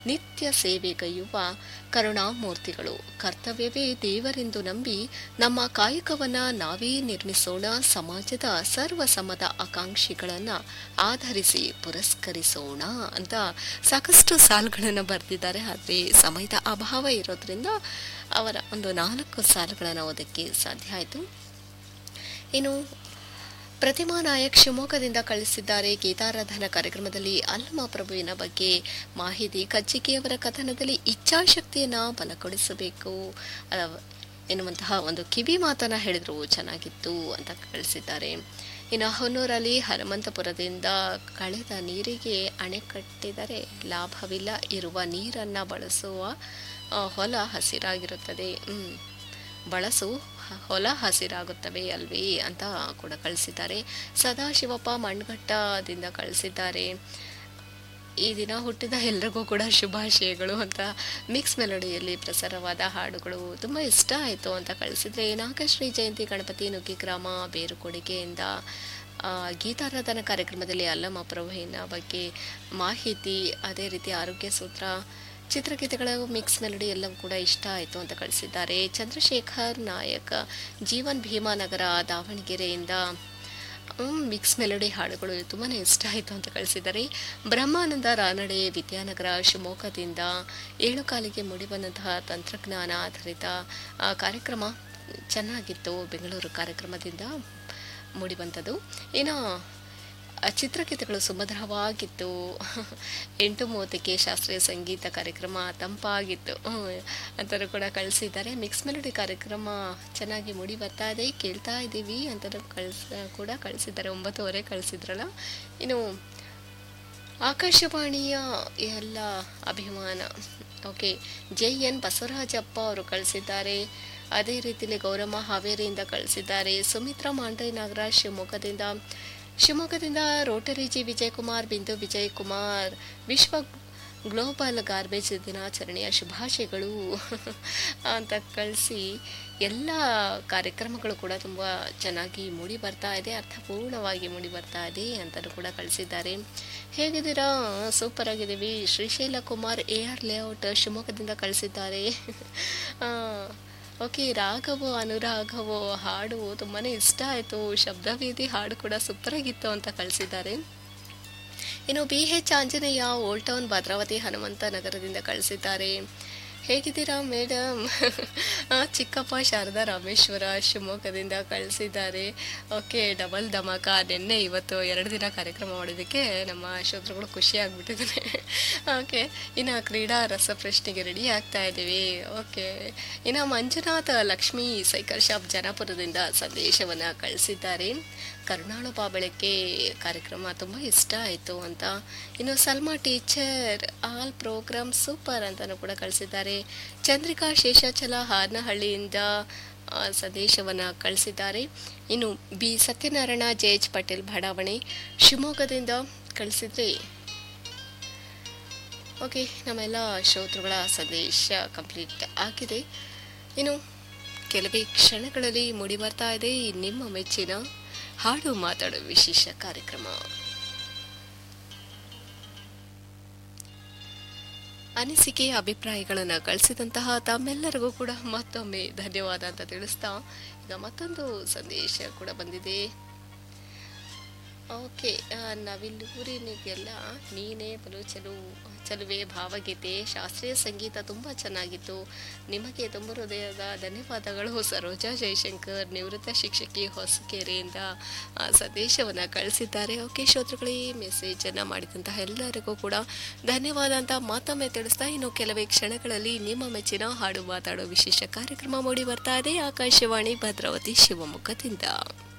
ನಿತ್ಯ ಸೇವೆಗೈಯುವ ಕರುಣಾಮೂರ್ತಿಗಳು ಕರ್ತವ್ಯವೇ ದೇವರೆಂದು ನಂಬಿ ನಮ್ಮ ಕಾಯಕವನ್ನ ನಾವೇ ನಿರ್ಮಿಸೋಣ ಸಮಾಜದ ಸರ್ವ ಸಮದ ಆಕಾಂಕ್ಷಿಗಳನ್ನ ಆಧರಿಸಿ ಪುರಸ್ಕರಿಸೋಣ ಅಂತ ಸಾಕಷ್ಟು ಸಾಲುಗಳನ್ನು ಬರೆದಿದ್ದಾರೆ ಆದರೆ ಸಮಯದ ಅಭಾವ ಇರೋದ್ರಿಂದ ಅವರ ಒಂದು ನಾಲ್ಕು ಸಾಲುಗಳನ್ನು ಓದಕ್ಕೆ ಸಾಧ್ಯ ಆಯಿತು ಇನ್ನು ಪ್ರತಿಮಾ ನಾಯಕ್ ಶಿವಮೊಗ್ಗದಿಂದ ಕಳಿಸಿದ್ದಾರೆ ಗೀತಾರಾಧನಾ ಕಾರ್ಯಕ್ರಮದಲ್ಲಿ ಅಲ್ಲಮ ಪ್ರಭುವಿನ ಬಗ್ಗೆ ಮಾಹಿತಿ ಕಜ್ಜಿಕೆಯವರ ಕಥನದಲ್ಲಿ ಇಚ್ಛಾಶಕ್ತಿಯನ್ನ ಬಲಗೊಳಿಸಬೇಕು ಅಹ್, ಎನ್ನುವಂತಹ ಒಂದು ಕಿವಿ ಮಾತನ್ನ ಹೇಳಿದ್ರು ಚೆನ್ನಾಗಿತ್ತು ಅಂತ ಕಳಿಸಿದ್ದಾರೆ ಇನ್ನು ಹೊನ್ನೂರಲ್ಲಿ ಹನುಮಂತಪುರದಿಂದ ಕಳೆದ ನೀರಿಗೆ ಅಣೆ ಕಟ್ಟಿದರೆ ಲಾಭವಿಲ್ಲ ಇರುವ ನೀರನ್ನ ಬಳಸುವ ಆ, ಹೊಲ ಹಸಿರಾಗಿರುತ್ತದೆ ಹ್ಮ್ ಬಳಸು ಹ- ಹೊಲ ಹಸಿರಾಗುತ್ತವೆ ಅಲ್ವೇ ಅಂತ ಕೂಡ ಕಳಿಸಿದ್ದಾರೆ ಸದಾಶಿವಪ್ಪ ಮಣ್ಘಟ್ಟದಿಂದ ಕಳಿಸಿದ್ದಾರೆ ಈ ದಿನ ಹುಟ್ಟಿದ ಎಲ್ರಿಗೂ ಕೂಡ ಶುಭಾಶಯಗಳು ಅಂತ ಮಿಕ್ಸ್ ಮೆಲೋಡಿಯಲ್ಲಿ ಪ್ರಸಾರವಾದ ಹಾಡುಗಳು ತುಂಬ ಇಷ್ಟ ಆಯಿತು ಅಂತ ಕಳಿಸಿದ್ರೆ ನಾಗಶ್ರೀ ಜಯಂತಿ ಗಣಪತಿ ನುಗ್ಗಿಗ್ರಾಮ ಬೇರುಕೊಡುಗೆಯಿಂದ ಆ, ಗೀತಾರಾಧನಾ ಕಾರ್ಯಕ್ರಮದಲ್ಲಿ ಅಲ್ಲಮ ಪ್ರಭುವಿನ ಬಗ್ಗೆ ಮಾಹಿತಿ ಅದೇ ರೀತಿ ಆರೋಗ್ಯ ಸೂತ್ರ ಚಿತ್ರಗೀತೆಗಳ ಮಿಕ್ಸ್ ಮೆಲಡಿ ಎಲ್ಲವೂ ಕೂಡ ಇಷ್ಟ ಆಯಿತು ಅಂತ ಕಳಿಸಿದ್ದಾರೆ ಚಂದ್ರಶೇಖರ್ ನಾಯಕ್ ಜೀವನ್ ಭೀಮಾನಗರ ದಾವಣಗೆರೆಯಿಂದ ಹ್ಮ್, ಮಿಕ್ಸ್ ಮೆಲಡಿ ಹಾಡುಗಳು ತುಂಬಾ ಇಷ್ಟ ಆಯಿತು ಅಂತ ಕಳಿಸಿದ್ದಾರೆ ಬ್ರಹ್ಮಾನಂದ ರಾನಡೆ ವಿದ್ಯಾನಗರ ಶಿವಮೊಗ್ಗದಿಂದ ಏಳು ಕಾಲಿಗೆ ಮುಡಿಬಂದಂತಹ ತಂತ್ರಜ್ಞಾನ ಆಧಾರಿತ ಆ, ಕಾರ್ಯಕ್ರಮ ಚೆನ್ನಾಗಿತ್ತು ಬೆಂಗಳೂರು ಕಾರ್ಯಕ್ರಮದಿಂದ ಮೂಡಿಬಂತದ್ದು ಇನ್ನು ಆ ಚಿತ್ರಗೀತೆಗಳು ಸುಮಧುರವಾಗಿತ್ತು ಎಂಟು ಮೂವತ್ತಕ್ಕೆ ಶಾಸ್ತ್ರೀಯ ಸಂಗೀತ ಕಾರ್ಯಕ್ರಮ ತಂಪಾಗಿತ್ತು ಹ್ಮ್, ಅಂತಲೂ ಕೂಡ ಕಳಿಸಿದ್ದಾರೆ ಮಿಕ್ಸ್ ಮೆಲೋಡಿ ಕಾರ್ಯಕ್ರಮ ಚೆನ್ನಾಗಿ ಮೂಡಿ ಬರ್ತಾ ಇದೆ ಕೇಳ್ತಾ ಇದ್ದೀವಿ ಅಂತಲೂ ಕಳಿಸ್ ಕೂಡ ಕಳಿಸಿದ್ದಾರೆ ಒಂಬತ್ತುವರೆ ಕಳಿಸಿದ್ರಲ್ಲ ಇನ್ನು ಆಕಾಶವಾಣಿಯ ಎಲ್ಲ ಅಭಿಮಾನ ಓಕೆ ಜೆ ಎನ್ ಬಸವರಾಜಪ್ಪ ಅವರು ಕಳಿಸಿದ್ದಾರೆ ಅದೇ ರೀತಿಯಲ್ಲಿ ಗೌರಮ್ಮ ಹಾವೇರಿಯಿಂದ ಕಳಿಸಿದ್ದಾರೆ ಸುಮಿತ್ರಾ ಮಾಂಡ್ರೆ ನಾಗರಾಜ್ ಶಿವಮೊಗ್ಗದಿಂದ ಶಿವಮೊಗ್ಗದಿಂದ ರೋಟರಿ ಜಿ ವಿಜಯಕುಮಾರ್ ಬಿಂದು ವಿಜಯಕುಮಾರ್ ವಿಶ್ವ ಗ್ಲೋಬಲ್ ಗಾರ್ಬೇಜ್ ದಿನಾಚರಣೆಯ ಶುಭಾಶಯಗಳು ಅಂತ ಕಳಿಸಿ ಎಲ್ಲ ಕಾರ್ಯಕ್ರಮಗಳು ಕೂಡ ತುಂಬ ಚೆನ್ನಾಗಿ ಮೂಡಿ ಬರ್ತಾ ಇದೆ ಅರ್ಥಪೂರ್ಣವಾಗಿ ಮೂಡಿ ಬರ್ತಾ ಇದೆ ಅಂತಲೂ ಕೂಡ ಕಳಿಸಿದ್ದಾರೆ ಹೇಗಿದ್ದೀರಾ ಸೂಪರ್ ಆಗಿದ್ದೀವಿ Srishaila Kumar A R layout ಶಿವಮೊಗ್ಗದಿಂದ ಕಳಿಸಿದ್ದಾರೆ ಆ, ಓಕೆ ರಾಘವೋ ಅನುರಾಘವೋ ಹಾಡು ತುಂಬಾ ಇಷ್ಟ ಆಯಿತು ಶಬ್ದವೇದಿ ಹಾಡು ಕೂಡ ಸೂಪರ್ ಆಗಿತ್ತು ಅಂತ ಕಳಿಸಿದ್ದಾರೆ ಇನ್ನು B H Anjaneya old town Bhadravati Hanumantha ನಗರದಿಂದ ಕಳಿಸಿದ್ದಾರೆ ಹೇಗಿದ್ದೀರಾ ಮೇಡಮ್ ಚಿಕ್ಕಪ್ಪ ಶಾರದಾ ರಾಮೇಶ್ವರ ಶಿವಮೊಗ್ಗದಿಂದ ಕಳಿಸಿದ್ದಾರೆ ಓಕೆ ಡಬಲ್ ಧಮಾಕ ನಿನ್ನೆ ಇವತ್ತು ಎರಡು ದಿನ ಕಾರ್ಯಕ್ರಮ ಮಾಡೋದಕ್ಕೆ ನಮ್ಮ ಶ್ರೋತೃಗಳು ಖುಷಿ ಆಗ್ಬಿಟ್ಟಿದ್ದಾರೆ ಓಕೆ ಇನ್ನು ಕ್ರೀಡಾ ರಸಪ್ರಶ್ನೆಗೆ ರೆಡಿ ಆಗ್ತಾ ಇದ್ದೀವಿ ಓಕೆ ಇನ್ನು ಮಂಜುನಾಥ ಲಕ್ಷ್ಮೀ ಸೈಕಲ್ ಶಾಪ್ ಜನಾಪುರದಿಂದ ಸಂದೇಶವನ್ನು ಕಳಿಸಿದ್ದಾರೆ ಕರುಣಾಳು ಬಾಬಳಕೆ ಕಾರ್ಯಕ್ರಮ ತುಂಬ ಇಷ್ಟ ಆಯಿತು ಅಂತ ಇನ್ನು Salma teacher all programme super ಅಂತಲೂ ಕೂಡ ಕಳಿಸಿದ್ದಾರೆ ಚಂದ್ರಿಕಾ ಶೇಷಾಚಲ ಹಾರನಹಳ್ಳಿಯಿಂದ ಆ, ಸಂದೇಶವನ್ನು ಕಳಿಸಿದ್ದಾರೆ ಇನ್ನು B Satyanarayana J H Patel ಬಡಾವಣೆ ಶಿವಮೊಗ್ಗದಿಂದ ಕಳಿಸಿದ್ರೆ ಓಕೆ ನಮ್ಮೆಲ್ಲ ಶ್ರೋತೃಗಳ ಸಂದೇಶ ಕಂಪ್ಲೀಟ್ ಆಗಿದೆ ಇನ್ನು ಕೆಲವೇ ಕ್ಷಣಗಳಲ್ಲಿ ಮೂಡಿ ಬರ್ತಾ ಇದೆ ಈ ನಿಮ್ಮ ಮೆಚ್ಚಿನ ಹಾಡು ಮಾತಾಡೋ ವಿಶೇಷ ಕಾರ್ಯಕ್ರಮ ಅನಿಸಿಕೆ ಅಭಿಪ್ರಾಯಗಳನ್ನು ಕಳಿಸಿದಂತಹ ತಮ್ಮೆಲ್ಲರಿಗೂ ಕೂಡ ಮತ್ತೊಮ್ಮೆ ಧನ್ಯವಾದ ಅಂತ ತಿಳಿಸ್ತಾ ಈಗ ಮತ್ತೊಂದು ಸಂದೇಶ ಕೂಡ ಬಂದಿದೆ ಓಕೆ ನವಿಲೂರಿನಿಗೆಲ್ಲ ನೀನೇ ಬಲು ಚಲು ಚಲುವೆ ಭಾವಗೀತೆ ಶಾಸ್ತ್ರೀಯ ಸಂಗೀತ ತುಂಬ ಚೆನ್ನಾಗಿತ್ತು ನಿಮಗೆ ತುಂಬ ಹೃದಯದ ಧನ್ಯವಾದಗಳು ಸರೋಜಾ ಜಯಶಂಕರ್ ನಿವೃತ್ತ ಶಿಕ್ಷಕಿ ಹೊಸಕೆರೆಯಿಂದ ಆ, ಸಂದೇಶವನ್ನು ಕಳಿಸಿದ್ದಾರೆ ಓಕೆ ಶ್ರೋತೃಗಳೇ ಮೆಸೇಜನ್ನು ಮಾಡಿದಂತಹ ಎಲ್ಲರಿಗೂ ಕೂಡ ಧನ್ಯವಾದ ಅಂತ ಮತ್ತೊಮ್ಮೆ ತಿಳಿಸ್ತಾ ಇನ್ನು ಕೆಲವೇ ಕ್ಷಣಗಳಲ್ಲಿ ನಿಮ್ಮ ಮೆಚ್ಚಿನ ಹಾಡು ಮಾತಾಡೋ ವಿಶೇಷ ಕಾರ್ಯಕ್ರಮ ಮೂಡಿ ಬರ್ತಾ ಇದೆ ಆಕಾಶವಾಣಿ ಭದ್ರಾವತಿ ಶಿವಮೊಗ್ಗದಿಂದ